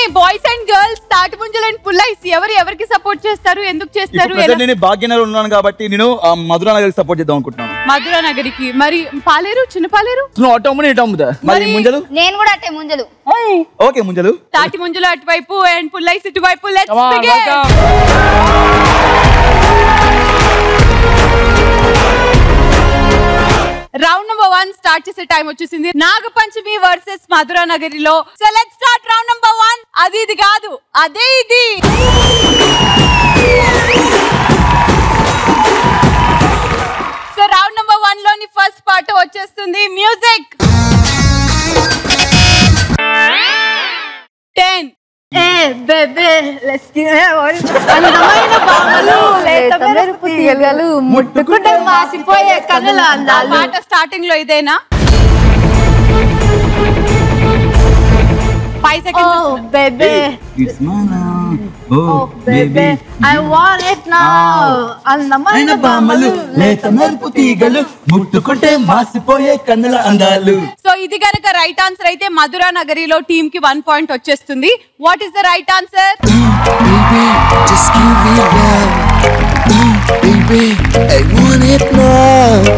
Boys and girls తాటి ముంజలు and పుల్లైస్ ఎవరు ఎవరికి సపోర్ట్ చేస్తారు ఎందుకు చేస్తారు ఇప్పుడు ఎలా present నేను భాగ్యనగర్ ఉన్నాను కాబట్టి నేను ఆ, మధురా నగర్ సపోర్ట్ చేద్దాం అనుకుంటున్నాను మధురా నగరికి మరి పాలేరు చిన్న పాలేరు నువ్వు అటు అమ్ము, నేను ఇటు అమ్ముతా మరి మరి- ముంజలు నేను కూడా అట్టే ముంజలు ఓకే ముంజలు తాటి ముంజలు అటువైపు అండ్ పుల్లైస్ ఇటువైపు let's Come on, begin welcome. Round number one start చేసే టైం వచ్చేసింది నాగపంచమి వర్సెస్ మధురా నగరిలో so let start round number one అది ఇది కాదు అదే ఇది సో రౌండ్ నెంబర్ వన్ లోని ఫస్ట్ పార్ట్ వచ్చేస్తుంది మ్యూజిక్ టెన్ అందమైన బామలు లేత మెరుపు తీగలు ముట్టుకుంటే మాసిపోయే కనుల అందాలు పాట స్టార్టింగ్ లో ఇదేనా ఫైవ్ ఓ seconds baby baby I want it now అందమైన బామలు లేత మెరుపు తీగలు ముట్టుకుంటే మాసిపోయే కన్నుల అందాలు సో ఇది గనక రైట్ ఆన్సర్ అయితే మధురా నగరిలో టీమ్ కి వన్ పాయింట్ వచ్చేస్తుంది what is the right answer Baby, just give me love. Ooh, baby, I want it now.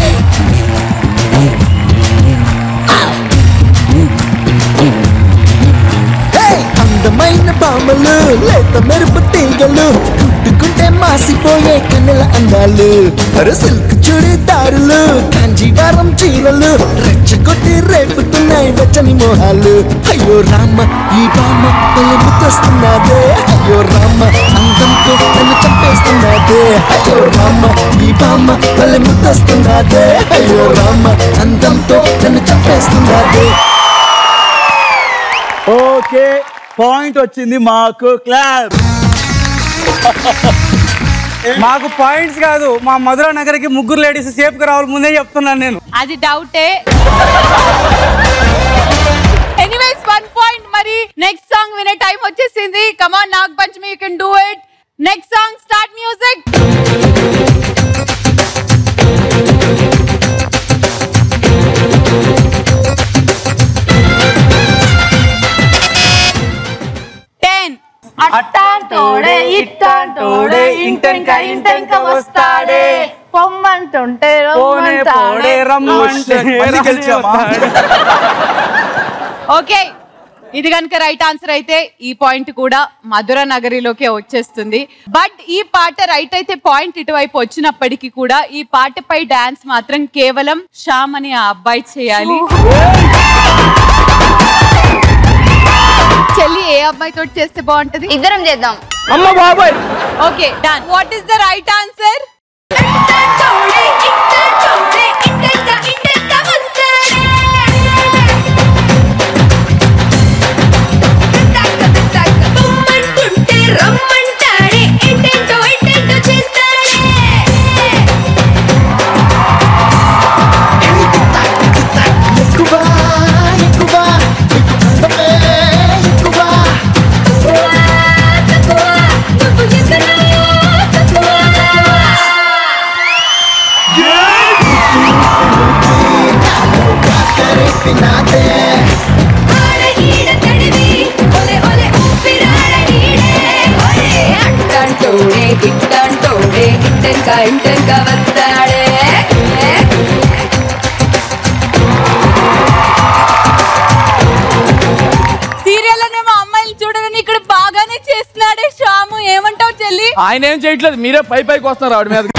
Hey, అందమైన బామలు లేత మెరుపు తీగలు ముట్టుకుంటే మాసిపోయే కన్నెల అందాలు అరు సిల్క్ చుడిదారులు కాంజీవరం చీరలు రెచ్చగొట్టి రేపుతున్నాయి వెచ్చని మోహాలు అయ్యో రామ ఈ బామ్మ తల్లి ముద్దొస్తున్నదే అయ్యో రామ అందంతో నన్ను చంపేస్తున్నదే అయ్యో రామ ఈ బామ్మ తల్లి ముద్దొస్తున్నదే అయ్యో రామ అందంతో నన్ను చంపేస్తున్నదే ఓకే పాయింట్ వచ్చింది మాకు క్లాప్ మాకు పాయింట్స్ కాదు మా మధురా నగర్కి ముగ్గురు లేడీస్ సేఫ్ గా రావాలి ముందే చెప్తున్నాను నేను అది డౌటే ఎనీవేస్ వన్ పాయింట్ మరి నెక్స్ట్ సాంగ్ వినే టైం వచ్చేసింది come on Nag Panchami you can do it next song start music ten అట్టాంటోడే ఇట్టాంటోడే ఇంటెంక ఇంటెంక వస్తాడే పొమ్మంటుంటే పోనే పోడే రమ్మంటే మళ్ళీ గెలిచామా? ఓకే ఇది కనుక రైట్ ఆన్సర్ అయితే ఈ పాయింట్ కూడా మధుర నగరిలోకే వచ్చేస్తుంది బట్ ఈ పాట రైట్ అయితే పాయింట్ ఇటువైపు వచ్చినప్పటికీ కూడా ఈ పాటపై డాన్స్ మాత్రం కేవలం శ్యామ్ అని ఆ అబ్బాయి చేయాలి చెల్లి ఏ అబ్బాయి తోటి చేస్తే బాగుంటది ఇద్దరం చేద్దాం అమ్మ బాబాయ్ okay done what is the right answer రమ్మంటాడే ఇంటెంటో ఇంటెంటో చేస్తాడే ఎక్కువ ఎక్కువ ఎక్కువ అందమే ఎక్కువ నువ్వు ఎక్కడో తక్కువ కరెక్టినాదే ఆడ ఈడ తడివి ఒలే ఒలే ఊపిరాడ నీడే ఒలే అంటంటోడే ఇట్టంటోడే ఇంటెంక ఇంటెంక వస్తాడే సీరియల్ అనేమో అమ్మాయిలు చూడని ఇక్కడ బాగానే చేస్తున్నాడే శ్యాము ఏమంటావు చెల్లి ఆయన ఏం చేయట్లేదు మీరే పై పైకి వస్తున్నారు ఆవిడ మీద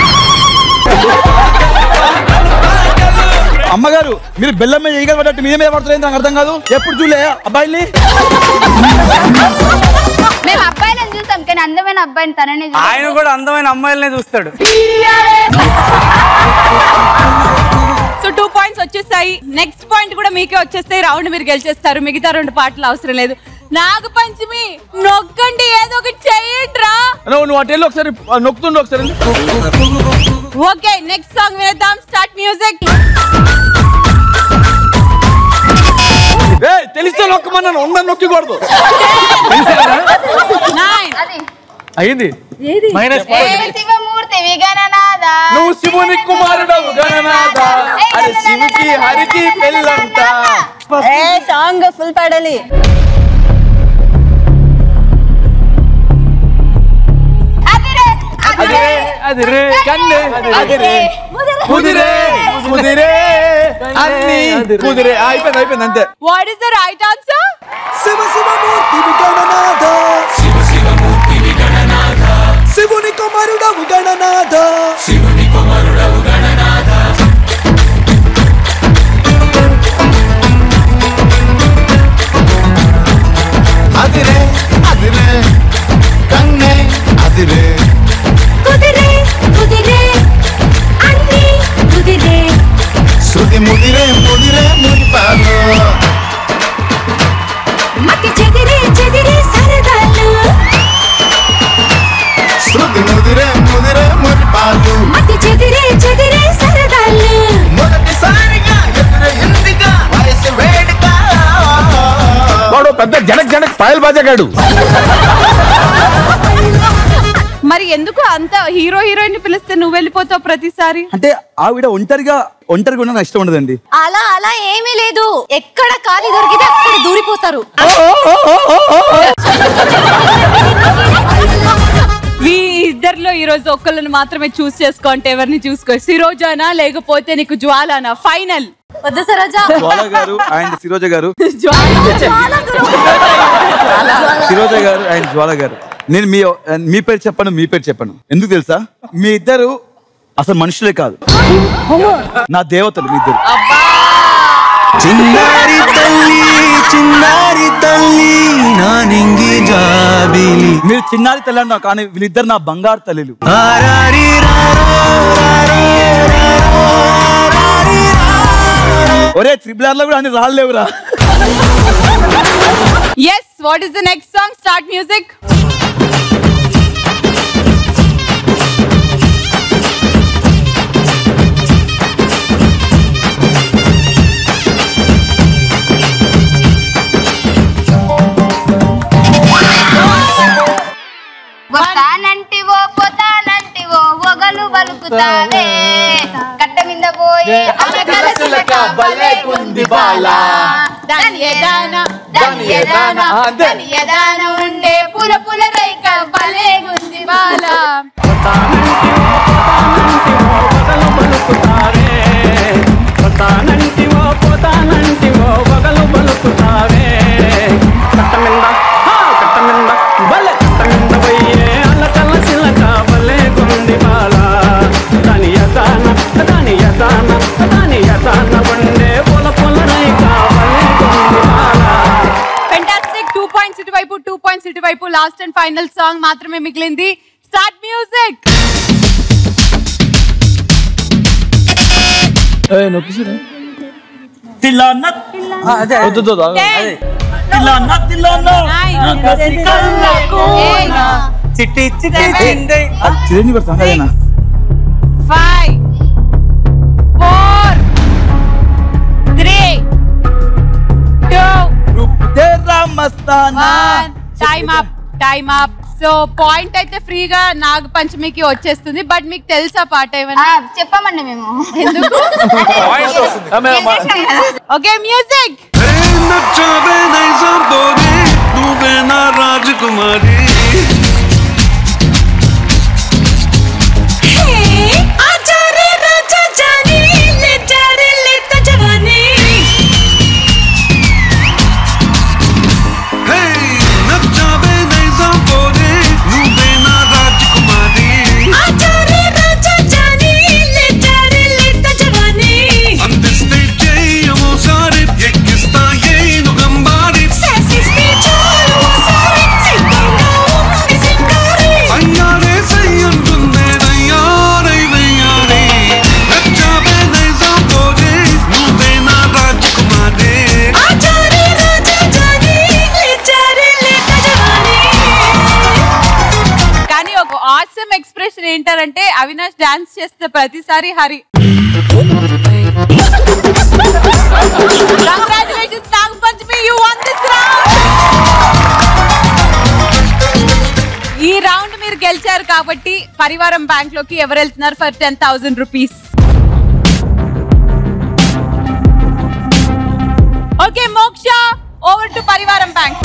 అమ్మగారు మీరు బెల్లం మీద ఈగలు పడ్డట్టు మీద మీద పడుతుంది నాకు అర్థం కాదు ఎప్పుడు చూలే అబ్బాయిని మేము అబ్బాయిలను చూస్తాం కానీ అందమైన అబ్బాయిని తననే చూస్తాం ఆయన కూడా అందమైన అమ్మాయిలనే చూస్తాడు సో టూ పాయింట్స్ వచ్చేసాయి నెక్స్ట్ పాయింట్ కూడా మీకే వచ్చేస్తాయి రౌండ్ మీరు గెలిచేస్తారు మిగతా రెండు పాటలు అవసరం లేదు నాగపంచమి నొక్కండి ఏదో ఒకటి చేయండి రా నువ్వు నువ్వు అటు వెళ్ళి ఒకసారి నొక్కుతుండు ఒకసారి ఓకే నెక్స్ట్ సాంగ్ వినేద్దాం స్టార్ట్ మ్యూజిక్ ఏ తెలిస్తే నొక్కమన్నాను ఉందని నొక్కకూడదు నైన్ అది అయింది మైనస్ ఏ శివమూర్తి విగణనాథ నువ్వు శివుని కుమారుడవు గణనాథ అరే శివుకి హరికి పెళ్ళంట ఏ సాంగ్ ఫుల్ పాడాలి అదిరే అదిరే కన్ను అదిరే కుదిరే కుదిరే అన్ని కుదిరే ఆ, అయిపోయింది అయిపోయింది అంతే what is the right answer Shiva Shivamurthy Gananatha Shiva Shivamurthy Gananatha శివుని కుమారుడవు గణనాథ శివుని కుమారుడవు గణనాథ అదిరే అదిరే కన్నే అదిరే కుదిరే కుదిరే అన్ని కుదిరే శృతి ముదిరే ముదిరే మురిపాలు మతి చెదిరే చెదిరే సరదాలు శృతి ముదిరే ముదిరే మురిపాలు మతి చెదిరే చెదిరే సరదాలు మొదటిసారిగా ఎదురు ఎందుగా వయసు వేడుక వాడు పెద్ద జనక్ జనక్ పాయల్ బాజగాడు మరి ఎందుకు అంత హీరో హీరోయిన్ పిలిస్తే నువ్వు వెళ్ళిపోతావు ప్రతిసారి అంటే ఆవిడ ఒంటరిగా ఒంటరిగా ఉన్న నాకు ఇష్టం ఉండదండి అలా అలా ఏమీ లేదు ఎక్కడ ఖాళీ దొరికితే అక్కడ దూరిపోతారు మీ ఇద్దరిలో ఈ రోజు ఒక్కళ్ళని మాత్రమే చూస్ చేసుకోంటే ఎవరిని చూసుకో సిరోజానా లేకపోతే నీకు జ్వాలానా ఫైనల్ వద్దు సరోజా జ్వాల గారు అండ్ సిరోజ గారు చాలా దూరం. సిరోజ గారు అండ్ జ్వాల గారు నేను మీ మీ పేరు చెప్పను మీ పేరు చెప్పను ఎందుకు తెలుసా మీ ఇద్దరు అసలు మనుషులే కాదు నా దేవతలు మీ ఇద్దరు చిన్నారి తల్లి చిన్నారి తల్లి నా నింగి జాబిలి మీరు చిన్నారి తల్లి అన్నా కానీ వీళ్ళిద్దరు నా బంగారు తల్లిలు ఆరారి రారో, రారో, రారో, రారి రారో. ఒరే త్రిబుల్ ఆర్ లో కూడా అన్ని రాలేవురా yes what is the next song start music వస్తానంటివో పోతానంటివో ఒగలు బలుకుతావే కట్ట మీద పోయి అలకల చిలక భలే ఉంది బాల దాని ఎదాన దాని ఎదాన దాని ఎదాన ఉండే పుల పుల రైక భలే ఉంది బాల పోతానంటివో పోతానంటివో వగలు బలుకుతావే కట్ట మింద హా, కట్ట మింద బలే కట్ట మింద పోయే అల్లకల్ల సిలక బలే కొంది బాల దాని యదాన దాని యదాన దాని యదాన వండే పొల పొల రైక బలే కొంది బాల ఫెంటాస్టిక్ టూ పాయింట్స్ ఇటువైపు టూ పాయింట్స్ ఇటువైపు లాస్ట్ అండ్ ఫైనల్ సాంగ్ మాత్రమే మిగిలింది స్టార్ట్ మ్యూజిక్ తిల్లాన్న వద్దు, వద్దు, వద్దు. తిల్లాన్న తిల్లాన్న చిట్టి చిట్టి చిందే అది చిరంజీవి గారి సాంగ్ అదేనా ఫైవ్ ఫోర్ త్రీ టూ రూప్ తేరా మస్తానా one time up time up so point అయితే ఫ్రీగా నాగ పంచమికి వచ్చేస్తుంది బట్ మీకు తెలుసా పాట ఏమైనా చెప్పమండి మేము ఎందుకు ఓకే మ్యూజిక్ నచ్చవే నైజాం పోనీ నువ్వే నా రాజకుమారి ఆచారే రాజా జానీ లే జారే లే జవానీ హే నచ్చవే నైజాం పోనీ నువ్వే నా రాజకుమారి ఆచారే రాజా జానీ లే జారే లే జవానీ అందిస్తే చేయమో సారి ఎక్కిస్తా ఏను గంబారి శాసిస్తే చాలు ఓసారి సిద్ధంగా ఉంది సింగారి అయ్యారే సయ్యంటుందే నయ్యారై వెయ్యారి నచ్చవే నైజాం పోనీ నువ్వే నా రాజకుమారి ఆచారే రాజా జానీ లే జారే లే జవానీ కానీ ఒక ఆసమ్ ఎక్స్ప్రెషన్ ఏంటారంటే అవినాష్ డాన్స్ చేస్తే ప్రతిసారి Hari congratulations Naga Panchami you won this round ఈ రౌండ్ మీరు గెలిచారు కాబట్టి పరివారం బ్యాంక్ లోకి ఎవరు వెళ్తున్నారు for ten thousand rupees okay Moksha over to Parivaram bank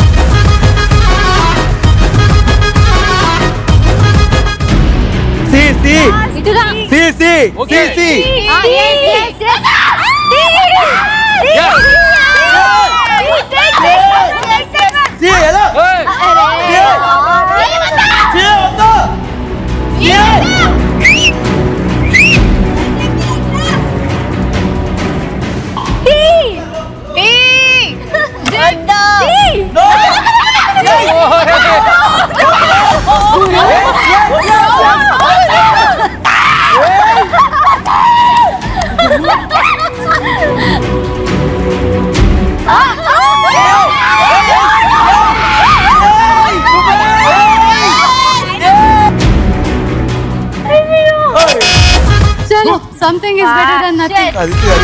ఇటుగా సి సి సి సి Ah, yes, yes, yes. Yes. సి ఎలా సి వద్దు చలో something is better then nothing అది అది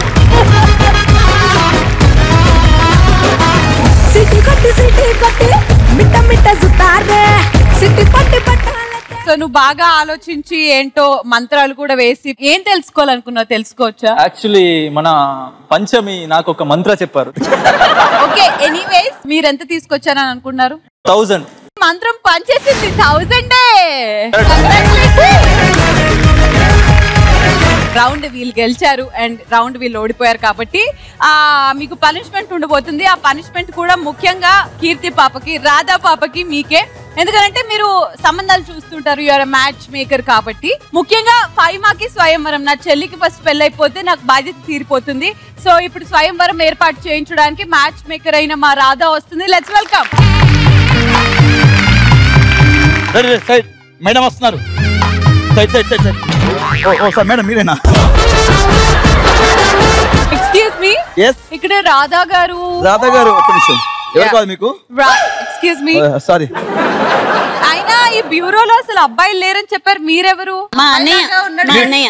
సిటీ కొట్టి సిటీ కొట్టి మిట్ట మిట్ట సుతారే సిటీ పట్టి పట్టాలే సో నువ్వు బాగా ఆలోచించి ఏంటో మంత్రాలు కూడా వేసి ఏం తెలుసుకోవాలనుకున్నావు తెలుసుకోవచ్చా యాక్చువల్లీ మన పంచమి నాకు ఒక మంత్ర చెప్పారు ఓకే ఎనీవేస్ మీరు ఎంత తీసుకొచ్చారని అనుకున్నారు థౌజండ్ మంత్రం పనిచేసింది థౌజండే రౌండ్ వీళ్ళు గెలిచారు అండ్ రౌండ్ వీళ్ళు ఓడిపోయారు కాబట్టి ఆ మీకు పనిష్మెంట్ ఉండబోతుంది ఆ పనిష్మెంట్ కూడా ముఖ్యంగా కీర్తి పాపకి రాధా పాపకి మీకే ఎందుకంటే మీరు సంబంధాలు చూస్తుంటారు యూఆర్ మ్యాచ్ మేకర్ కాబట్టి ముఖ్యంగా ఫైమాకి స్వయంవరం నా చెల్లికి ఫస్ట్ పెళ్ళైపోతే నాకు బాధ్యత తీరిపోతుంది సో ఇప్పుడు స్వయంవరం ఏర్పాటు చేయించడానికి మ్యాచ్ మేకర్ అయిన మా రాధా వస్తుంది let's welcome ready ready side madam వస్తున్నారు సైడ్ సైడ్ సైడ్ సైడ్ ఓ ఓ సార్ మేడం మీరేనా ఎక్స్క్యూజ్ మీ ఎస్ ఇక్కడ రాధా గారు రాధా గారు ఒక్క నిమిషం ఎవరు కాదు మీకు ఎక్స్క్యూజ్ మీ సారీ అయినా ఈ బ్యూరోలో అసలు అబ్బాయిలు లేరని చెప్పారు మీరెవరు మా అన్నయ్య మా అన్నయ్య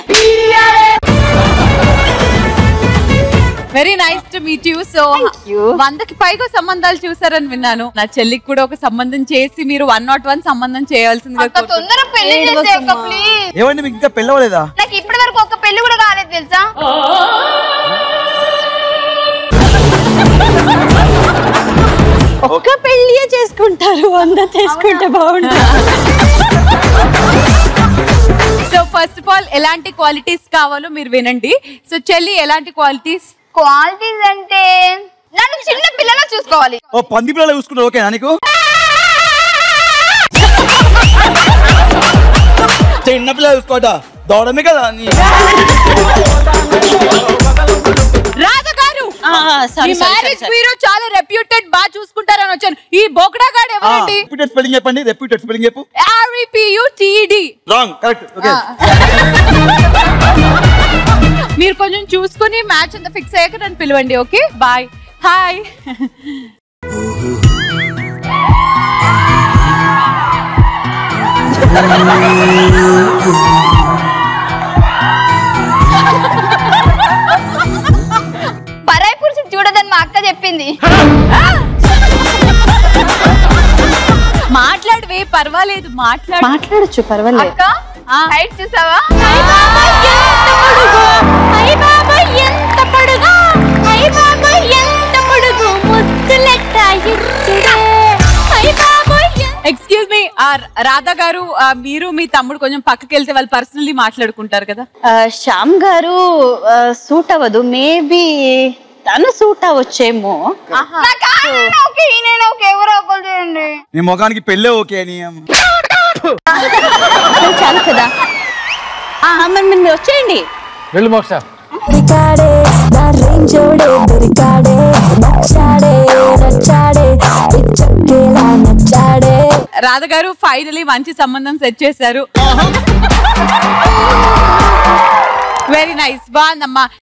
very nice to meet you so వందకి పైగా సంబంధాలు చూసారని విన్నాను నా చెల్లికి కూడా ఒక సంబంధం చేసి మీరు వన్ నాట్ వన్ సంబంధం చేయాల్సిందిగా అక్క తొందర పెళ్లి చేసే అక్క ప్లీజ్ ఏమండి మీకు ఇంకా పెళ్ళవలేదా నాకు ఇప్పటి వరకు ఒక్క పెళ్లి కూడా కాలేదు తెలుసా ఒక్క పెళ్లియే చేసుకుంటారు వంద చేసుకుంటే బాగుంటుంది సో ఫస్ట్ ఆఫ్ ఆల్ ఎలాంటి క్వాలిటీస్ కావాలో మీరు వినండి సో చెల్లి ఎలాంటి క్వాలిటీస్ క్వాలిటీస్ అంటే నన్ను చిన్న పిల్లలా చూసుకోవాలి ఓ పంది పిల్లలు చూసుకుంటారు ఓకేనా నీకు చిన్న పిల్లలు చూసుకోట దౌడమే కదా నీ రాధ గారు సారీ మీ మ్యారేజ్ బ్యూరో చాలా రెప్యూటెడ్ బాగా చూసుకుంటారని వచ్చాను ఈ బోకడా గాడు ఎవరండి రిపీటెడ్ స్పెల్లింగ్ చెప్పండి రిపీటెడ్ స్పెల్లింగ్ చెప్పు ఆర్ఈపియుటిడి రాంగ్ కరెక్ట్ ఓకే మీరు కొంచెం చూసుకుని మ్యాచ్ అంతా ఫిక్స్ అయ్యాక నన్ను పిలవండి ఓకే బాయ్ హాయ్ పరాయి పురుషుడు చూడదని మా అక్క చెప్పింది మాట్లాడవే పర్వాలేదు మాట్లాడు మాట్లాడచ్చు పర్వాలేదు అక్క హైట్ చూసావా ఎక్స్క్యూజ్ మీ రాధా గారు ఆ, మీరు మీ తమ్ముడు కొంచెం పక్కకి వెళ్తే వాళ్ళు పర్సనల్లీ మాట్లాడుకుంటారు కదా ఆ, శ్యామ్ గారు సూట్ అవ్వదు మేబీ తను సూట్ అవ్వచ్చేమో నాకు ఆయన ఓకే ఈయన ఓకే ఎవరో ఒకరు చూడండి నీ ముఖానికి పెళ్ళే ఓకే నీ అసలు చాలు కదా ఆ, మరి మీరు వచ్చేయండి వెళ్ళు మోక్ష దొరికాడే నా రేంజోడే దొరికాడే నచ్చాడే నచ్చాడే పిచ్చక్కేలా నచ్చాడే రాధ గారు ఫైనలీ మంచి సంబంధం సెట్ చేశారు వెరీ నైస్ బాగుందమ్మా